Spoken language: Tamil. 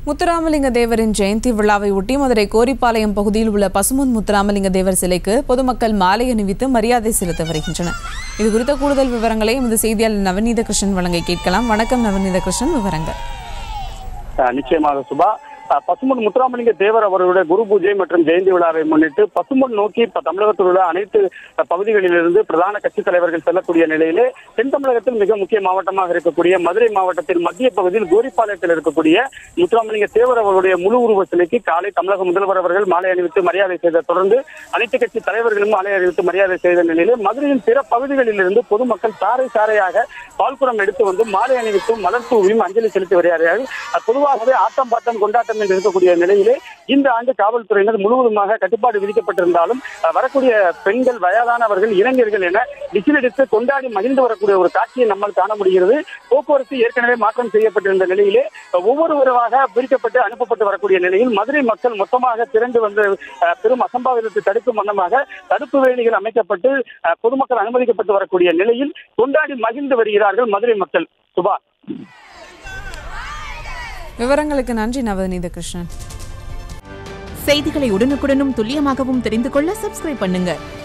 முத்துராமலிங்க தேவரின் ஜெயந்தி விழாவை ஒட்டி மதுரை கோரிப்பாளையம் பகுதியில் உள்ள பசும்பொன் முத்துராமலிங்க தேவர் சிலைக்கு பொதுமக்கள் மாலை அணிவித்து மரியாதை செலுத்த வருகின்றனர் இது குறித்த கூடுதல் விவரங்களை எமது செய்தியாளர் நவநீத கிருஷ்ணன் வழங்க கேட்கலாம் வணக்கம் நவநீத கிருஷ்ணன் விவரங்கள் அஹ் நிச்சயமாக சுபா அஹ் பசும்பொன் முத்துராமலிங்க தேவர் அவர்களுடைய குரு பூஜை மற்றும் ஜெயந்தி விழாவை முன்னிட்டு பசும்பொன் நோக்கி இப்ப தமிழகத்தில் உள்ள அனைத்து அஹ், பகுதிகளிலிருந்து பிரதான கட்சித் தலைவர்கள் செல்லக்கூடிய நிலையிலே தென் தமிழகத்தில் மிக முக்கிய மாவட்டமாக இருக்கக்கூடிய மதுரை மாவட்டத்தில் மத்திய பகுதியில் கோரிப்பாளையத்தில் இருக்கக்கூடிய முத்துராமலிங்க தேவர் அவர்களுடைய முழு உருவ சிலைக்கு காலை தமிழக முதல்வர் அவர்கள் மாலை அணிவித்து மரியாதை செய்த தொடர்ந்து அனைத்து கட்சி தலைவர்களும் மாலை அணிவித்து மரியாதை செய்த நிலையிலே மதுரையின் பிற பகுதிகளிலிருந்து பொதுமக்கள் சாறை சாறையாக பால்குடம் எடுத்து வந்து மாலை அணிவித்தும் மலர் தூவியும் அஞ்சலி செலுத்தி வருகிறார்கள் அஹ் பொதுவாகவே ஆட்டம் பாட்டம் கொண்டாட்டம் என்று இருக்கக்கூடிய நிலையிலே இந்த ஆண்டு காவல்துறையினர் முழுவதுமாக கட்டுப்பாடு விதிக்கப்பட்டிருந்தாலும் அஹ் வரக்கூடிய பெண்கள் வயதானவர்கள் இளைஞர்கள் என விசிலடித்து கொண்டாடி மகிழ்ந்து வரக்கூடிய ஒரு காட்சியை நம்மால் காண முடிகிறது போக்குவரத்து ஏற்கனவே மாற்றம் செய்யப்பட்டிருந்த நிலையிலே அஹ் ஒவ்வொருவராக பிரிக்கப்பட்டு அனுப்பப்பட்டு வரக்கூடிய நிலையில் மதுரை மக்கள் மொத்தமாக திரண்டு வந்து அஹ், பெரும் அசம்பாவிதத்தை தடுக்கும் வண்ணமாக தடுப்பு வேலிகள் அமைக்கப்பட்டு அஹ், பொதுமக்கள் அனுமதிக்கப்பட்டு வரக்கூடிய நிலையில் கொண்டாடி மகிழ்ந்து வருகிறார்கள் மதுரை மக்கள் சுபா விவரங்களுக்கு நன்றி நவநீத கிருஷ்ணன் செய்திகளை உடனுக்குடனும் துல்லியமாகவும் தெரிந்து கொள்ள சப்ஸ்கிரைப் பண்ணுங்க